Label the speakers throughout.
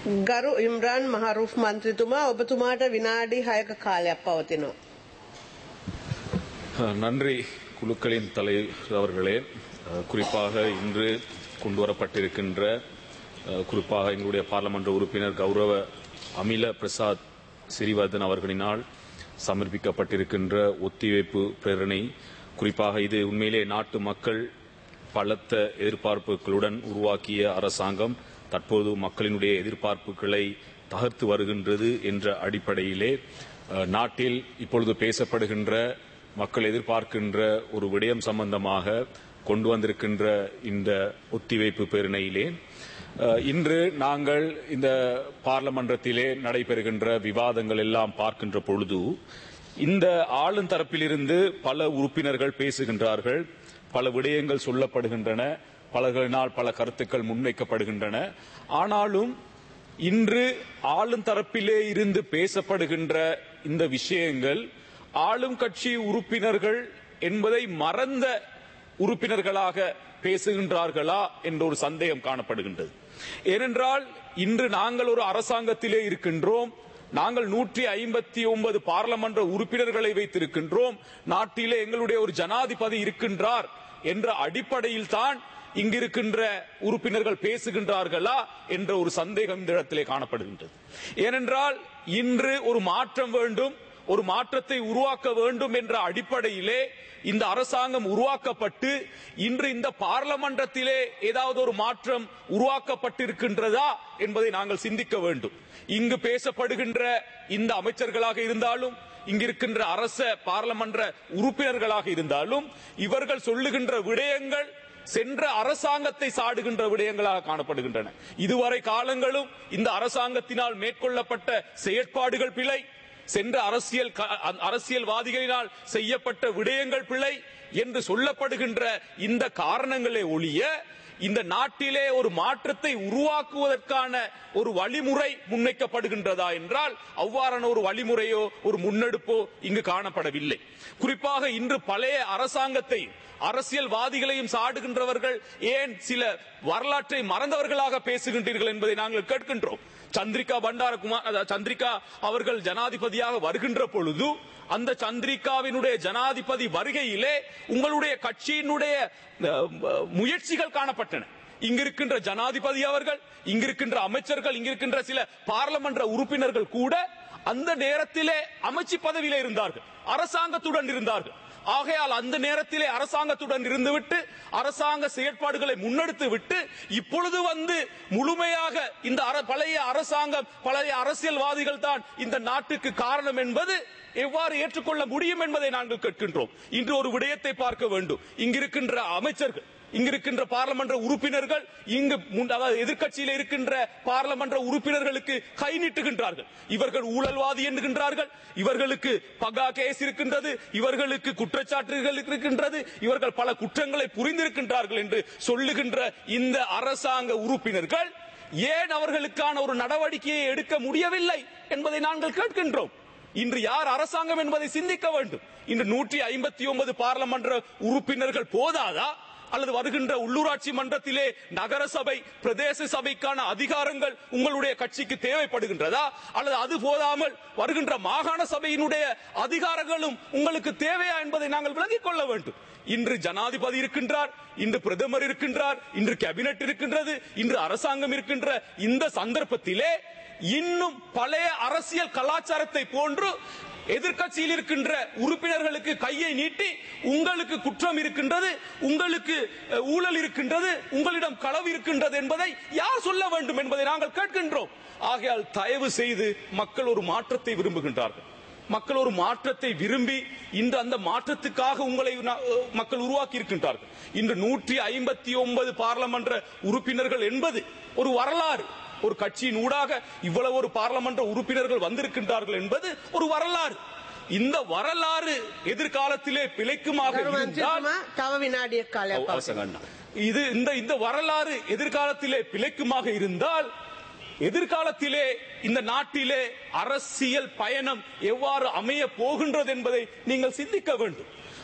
Speaker 1: ගරු ඉම්රාන් මහරුෆ් මන්ත්‍රතුමා ඔබතුමාට විනාඩි හයක කාලයක් පවතිනවා.
Speaker 2: அஹ், நன்றி குழுக்களின் தலைவர் அவர்களே அஹ், குறிப்பாக இன்று கொண்டு வரப்பட்டிருக்கின்ற அஹ், குறிப்பாக எங்களுடைய பாராளுமன்ற உறுப்பினர் கௌரவ அமில பிரசாத் சிறிவர்தன் அவர்களினால் சமர்ப்பிக்கப்பட்டிருக்கின்ற ஒத்திவைப்பு பிரேரணை குறிப்பாக இது உண்மையிலே நாட்டு மக்கள் பலத்த எதிர்பார்ப்புகளுடன் உருவாக்கிய அரசாங்கம் தற்போது மக்களினுடைய எதிர்பார்ப்புகளை தகர்த்து வருகின்றது என்ற அடிப்படையிலே அஹ், நாட்டில் இப்பொழுது பேசப்படுகின்ற மக்கள் எதிர்பார்க்கின்ற ஒரு விடயம் சம்பந்தமாக கொண்டு வந்திருக்கின்ற இந்த ஒத்திவைப்பு பேரணியிலே அஹ், இன்று நாங்கள் இந்த பார்லமன்றத்திலே நடைபெறுகின்ற விவாதங்கள் எல்லாம் பார்க்கின்ற பொழுது இந்த ஆளும் தரப்பிலிருந்து பல உறுப்பினர்கள் பேசுகின்றார்கள் பல விடயங்கள் சொல்லப்படுகின்றன பலர்களினால் பல கருத்துக்கள் முன்வைக்கப்படுகின்றன ஆனாலும் இன்று ஆளும் தரப்பிலே இருந்து பேசப்படுகின்ற இந்த விஷயங்கள் ஆளும் கட்சி உறுப்பினர்கள் என்பதை மறந்த உறுப்பினர்களாக பேசுகின்றார்களா என்ற ஒரு சந்தேகம் காணப்படுகின்றது ஏனென்றால் இன்று நாங்கள் ஒரு அரசாங்கத்திலே இருக்கின்றோம் நாங்கள் நூற்றி ஐம்பத்தி ஒன்பது பாராளுமன்ற உறுப்பினர்களை வைத்திருக்கின்றோம் நாட்டிலே எங்களுடைய ஒரு ஜனாதிபதி இருக்கின்றார் என்ற அடிப்படையில் தான் இங்கிருக்கின்ற உறுப்பினர்கள் பேசுகின்றார்களா என்ற ஒரு சந்தேகம் இந்த இடத்திலே காணப்படுகின்றது ஏனென்றால் இன்று ஒரு மாற்றம் வேண்டும் ஒரு மாற்றத்தை உருவாக்க வேண்டும் என்ற அடிப்படையிலே இந்த அரசாங்கம் உருவாக்கப்பட்டு இன்று இந்த பார்லமன்றத்திலே ஏதாவது ஒரு மாற்றம் உருவாக்கப்பட்டிருக்கின்றதா என்பதை நாங்கள் சிந்திக்க வேண்டும் இங்கு பேசப்படுகின்ற இந்த அமைச்சர்களாக இருந்தாலும் இங்கிருக்கின்ற அரச பார்லமன்ற உறுப்பினர்களாக இருந்தாலும் இவர்கள் சொல்லுகின்ற விடயங்கள் சென்ற அரசாங்கத்தை சாடுகின்ற விடயங்களாக காணப்படுகின்றன இதுவரை காலங்களும் இந்த அரசாங்கத்தினால் மேற்கொள்ளப்பட்ட செயற்பாடுகள் பிழை சென்ற அரசியல் க- அரசியல்வாதிகளினால் செய்யப்பட்ட விடயங்கள் பிழை என்று சொல்லப்படுகின்ற இந்த காரணங்களே ஒழிய இந்த நாட்டிலே ஒரு மாற்றத்தை உருவாக்குவதற்கான ஒரு வழிமுறை முன்வைக்கப்படுகின்றதா என்றால் அவ்வாறான ஒரு வழிமுறையோ ஒரு முன்னெடுப்போ இங்கு காணப்படவில்லை குறிப்பாக இன்று பழைய அரசாங்கத்தை அரசியல்வாதிகளையும் சாடுகின்றவர்கள் ஏன் சில வரலாற்றை மறந்தவர்களாக பேசுகின்றீர்கள் என்பதை நாங்கள் கேட்கின்றோம் சந்திரிகா பண்டாரகுமார் அதாவது சந்திரிகா அவர்கள் ஜனாதிபதியாக வருகின்ற பொழுது அந்த சந்திரிகாவினுடைய ஜனாதிபதி வருகையிலே உங்களுடைய கட்சியினுடைய அஹ், முயற்சிகள் காணப்பட்டன இங்கிருக்கின்ற ஜனாதிபதி அவர்கள் இங்கிருக்கின்ற அமைச்சர்கள் இங்கிருக்கின்ற சில பாராளுமன்ற உறுப்பினர்கள் கூட அந்த நேரத்திலே அமைச்சு பதவியிலே இருந்தார்கள் அரசாங்கத்துடன் இருந்தார்கள் ஆகையால் அந்த நேரத்திலே அரசாங்கத்துடன் இருந்துவிட்டு அரசாங்க செயற்பாடுகளை முன்னெடுத்து விட்டு இப்பொழுது வந்து முழுமையாக இந்த அர- பழைய அரசாங்கம் பழைய அரசியல்வாதிகள் தான் இந்த நாட்டுக்கு காரணம் என்பது எவ்வாறு ஏற்றுக்கொள்ள முடியும் என்பதை நாங்கள் கேட்கின்றோம் இன்று ஒரு விடயத்தை பார்க்க வேண்டும் இங்கிருக்கின்ற அமைச்சர்கள் இங்கிருக்கின்ற பாராளுமன்ற உறுப்பினர்கள் இங்கு முன்- அதாவது எதிர்க்கட்சியில் இருக்கின்ற பாராளுமன்ற உறுப்பினர்களுக்கு கை நீட்டுகின்றார்கள் இவர்கள் ஊழல்வாதி என்கின்றார்கள் இவர்களுக்கு பகா கேஸ் இருக்கின்றது இவர்களுக்கு குற்றச்சாட்டுகள் இருக்கின்றது இவர்கள் பல குற்றங்களை புரிந்திருக்கின்றார்கள் என்று சொல்லுகின்ற இந்த அரசாங்க உறுப்பினர்கள் ஏன் அவர்களுக்கான ஒரு நடவடிக்கையை எடுக்க முடியவில்லை என்பதை நாங்கள் கேட்கின்றோம் இன்று யார் அரசாங்கம் என்பதை சிந்திக்க வேண்டும் இன்று நூற்றி ஐம்பத்தி ஒன்பது பாராளுமன்ற உறுப்பினர்கள் போதாதா அல்லது வருகின்ற உள்ளூராட்சி மன்றத்திலே நகர சபை பிரதேச சபைக்கான அதிகாரங்கள் உங்களுடைய கட்சிக்கு தேவைப்படுகின்றதா அல்லது அது போதாமல் வருகின்ற மாகாண சபையினுடைய அதிகாரங்களும் உங்களுக்கு தேவையா என்பதை நாங்கள் விளங்கிக் கொள்ள வேண்டும் இன்று ஜனாதிபதி இருக்கின்றார் இன்று பிரதமர் இருக்கின்றார் இன்று கேபினெட் இருக்கின்றது இன்று அரசாங்கம் இருக்கின்ற இந்த சந்தர்ப்பத்திலே இன்னும் பழைய அரசியல் கலாச்சாரத்தை போன்று எதிர்க்கட்சியில் இருக்கின்ற உறுப்பினர்களுக்கு கையை நீட்டி உங்களுக்கு குற்றம் இருக்கின்றது உங்களுக்கு அஹ், ஊழல் இருக்கின்றது உங்களிடம் களவு இருக்கின்றது என்பதை யார் சொல்ல வேண்டும் என்பதை நாங்கள் கேட்கின்றோம் ஆகையால் தயவு செய்து மக்கள் ஒரு மாற்றத்தை விரும்புகின்றார்கள் மக்கள் ஒரு மாற்றத்தை விரும்பி இன்று அந்த மாற்றத்துக்காக உங்களை நா- அஹ், மக்கள் உருவாக்கி இருக்கின்றார்கள் இன்று நூற்றி ஐம்பத்தி ஒன்பது பாராளுமன்ற உறுப்பினர்கள் என்பது ஒரு வரலாறு ஒரு கட்சியின் ஊடாக இவ்வளவு ஒரு பாராளுமன்ற உறுப்பினர்கள் வந்திருக்கின்றார்கள் என்பது ஒரு வரலாறு இந்த வரலாறு எதிர்காலத்திலே பிழைக்குமாக
Speaker 1: ගරු
Speaker 2: இருந்தால்
Speaker 1: මන්ත්‍රතුමා තව විනාඩියක් කාලයක් පවතිනවා.
Speaker 2: அவசரம் அண்ணா. இது இந்த இந்த வரலாறு எதிர்காலத்திலே பிழைக்குமாக இருந்தால் எதிர்காலத்திலே இந்த நாட்டிலே அரசியல் பயணம் எவ்வாறு அமைய போகின்றது என்பதை நீங்கள் சிந்திக்க வேண்டும்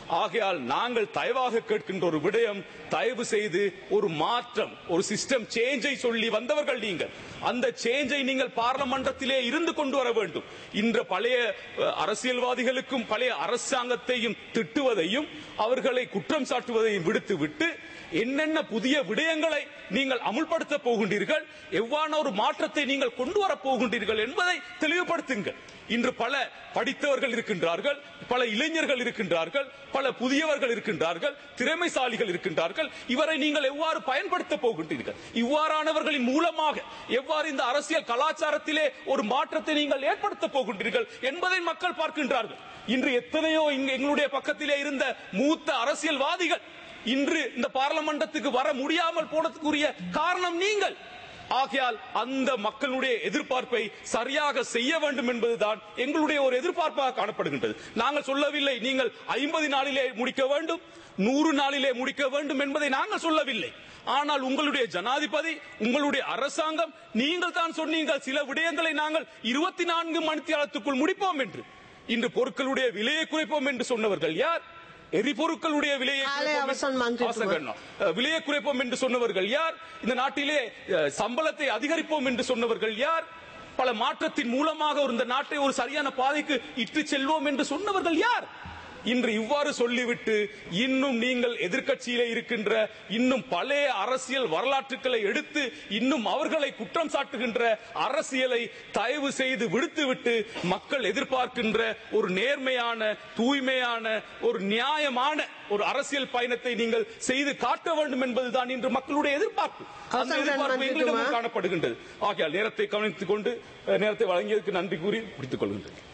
Speaker 3: ஆகையால் நாங்கள் தயவாக கேட்கின்ற ஒரு விடயம் தயவு செய்து ஒரு மாற்றம் ஒரு சிஸ்டம் சேஞ்சை சொல்லி வந்தவர்கள் நீங்கள் அந்த சேஞ்சை நீங்கள் பார்லமன்றத்திலே இருந்து கொண்டு வர வேண்டும் இன்று பழைய அஹ், அரசியல்வாதிகளுக்கும் பழைய அரசாங்கத்தையும் திட்டுவதையும் அவர்களை குற்றம் சாட்டுவதையும் விடுத்துவிட்டு என்னென்ன புதிய விடயங்களை நீங்கள் அமுல்படுத்த போகின்றீர்கள் எவ்வாறான ஒரு மாற்றத்தை நீங்கள் கொண்டு வரப் போகின்றீர்கள் என்பதை தெளிவுபடுத்துங்கள் இன்று பல படித்தவர்கள் இருக்கின்றார்கள் பல இளைஞர்கள் இருக்கின்றார்கள் பல புதியவர்கள் இருக்கின்றார்கள் திறமைசாலிகள் இருக்கின்றார்கள் இவரை நீங்கள் எவ்வாறு பயன்படுத்த போகின்றீர்கள் இவ்வாறானவர்களின் மூலமாக எவ்வாறு இந்த அரசியல் கலாச்சாரத்திலே ஒரு மாற்றத்தை நீங்கள் ஏற்படுத்த போகின்றீர்கள் என்பதை மக்கள் பார்க்கின்றார்கள் இன்று எத்தனையோ இங்கு எங்களுடைய பக்கத்திலே இருந்த மூத்த அரசியல்வாதிகள் இன்று இந்த பார்லமன்றத்துக்கு வர முடியாமல் போனதுக்குரிய காரணம் நீங்கள் ஆகையால் அந்த மக்களுடைய எதிர்பார்ப்பை சரியாக செய்ய வேண்டும் என்பதுதான் எங்களுடைய ஒரு எதிர்பார்ப்பாக காணப்படுகின்றது நாங்கள் சொல்லவில்லை நீங்கள் ஐம்பது நாளிலே முடிக்க வேண்டும் நூறு நாளிலே முடிக்க வேண்டும் என்பதை நாங்கள் சொல்லவில்லை ஆனால் உங்களுடைய ஜனாதிபதி உங்களுடைய அரசாங்கம் நீங்கள் தான் சொன்னீங்கள் சில விடயங்களை நாங்கள் இருபத்தி நான்கு மணித்தியாலத்துக்குள் முடிப்போம் என்று இன்று பொருட்களுடைய விலையை குறைப்போம் என்று சொன்னவர்கள் யார் எரிபொருட்களுடைய விலையை
Speaker 1: காலை
Speaker 3: குறைப்போம்
Speaker 1: அவசன்
Speaker 3: என்று-
Speaker 1: மந்திரி
Speaker 3: அவசன் கண்ணா. அஹ், விலையை குறைப்போம் என்று சொன்னவர்கள் யார் இந்த நாட்டிலே அஹ், சம்பளத்தை அதிகரிப்போம் என்று சொன்னவர்கள் யார் பல மாற்றத்தின் மூலமாக ஒரு இந்த நாட்டை ஒரு சரியான பாதைக்கு இட்டு செல்வோம் என்று சொன்னவர்கள் யார் இன்று இவ்வாறு சொல்லிவிட்டு இன்னும் நீங்கள் எதிர்க்கட்சியிலே இருக்கின்ற இன்னும் பழைய அரசியல் வரலாற்றுகளை எடுத்து இன்னும் அவர்களை குற்றம் சாட்டுகின்ற அரசியலை தயவு செய்து விடுத்துவிட்டு மக்கள் எதிர்பார்க்கின்ற ஒரு நேர்மையான தூய்மையான ஒரு நியாயமான ஒரு அரசியல் பயணத்தை நீங்கள் செய்து காட்ட வேண்டும் என்பதுதான் இன்று மக்களுடைய எதிர்பார்ப்பு அந்த
Speaker 1: அவசரம்
Speaker 3: எதிர்பார்ப்பு
Speaker 1: மன்னிக்குமா?
Speaker 3: எங்களிடமும் காணப்படுகின்றது ஆகையால் நேரத்தை கவனித்துக் கொண்டு அஹ், நேரத்தை வழங்கியதற்கு நன்றி கூறி முடித்துக் கொள்கின்றேன்